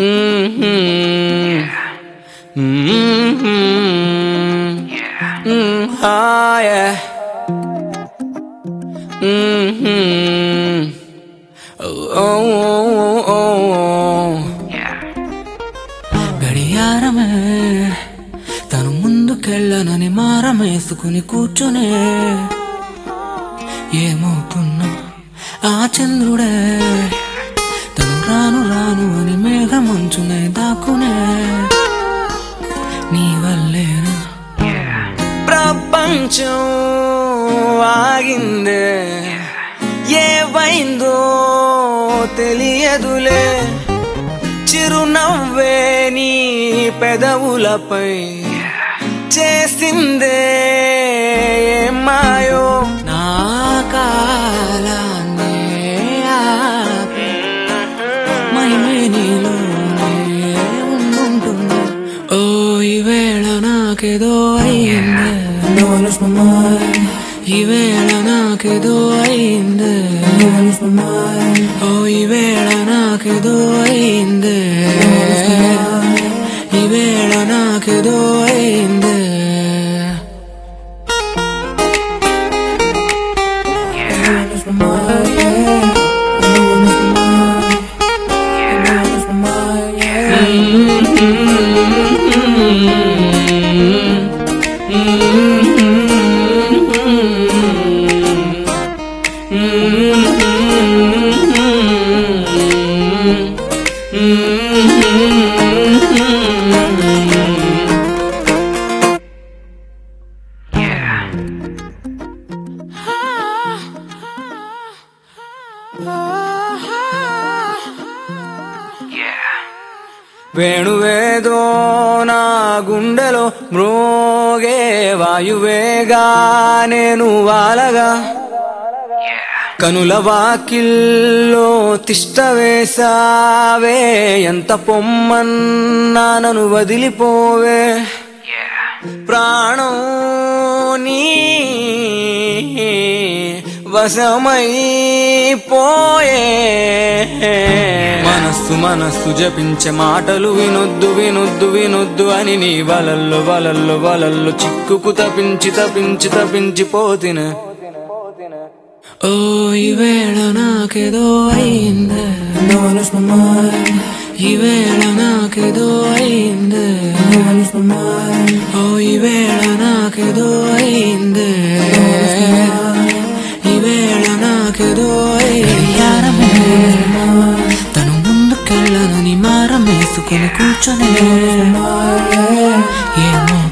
Ah, yeah. Mm-hmm. Oh, oh, oh, oh. గడియారమే తను ముందుకెళ్ళనని మారమేసుకుని కూర్చునే ఏమవుతున్నా ఆ చంద్రుడే తను రాను రాను అని మేఘమంచునే దాక్కునే నీ వల్లేనా ప్రపంచం ఆగిందే ఏవైందో తెలియదులే చిరునవ్వే నీ పెదవులపై చేసిందే మాయో నా కాలాన్నే ఆపి మహిమే నీలోనే ఉండుంటుంది ఓ ఈవేళ నాకేదో అయిందే ఈవేళ నాకేదో అయిందే ఓ ఈవేళ నాకేదో అయిందే ఈవేళ నాకేదో అయిందే వేణువేదో నా గుండెలో మ్రోగే వాయువేగా నేను వాలగా కనుల వాకిల్లో తిష్ట వేసావే ఎంత పొమ్మన్నానను వదిలిపోవే ప్రాణం నీ వశమైపోయే మనస్సు మనస్సు జపించే మాటలు వినొద్దు వినొద్దు వినొద్దు అని నీ వలల్లో వలల్లో వలల్లో చిక్కుకు తపించి తపించి తపించిపోతిన ఓ ఈవేళ నాకేదో అయిందే ఈవేళ నాకేదో అయిందే ఓ ఈవేళ నాకేదో అయిందే ఈవేళ నాకేదో అయ్యారమే తను ముందుకెళ్ళనని మారమేసుకుని కూర్చొని ఏమో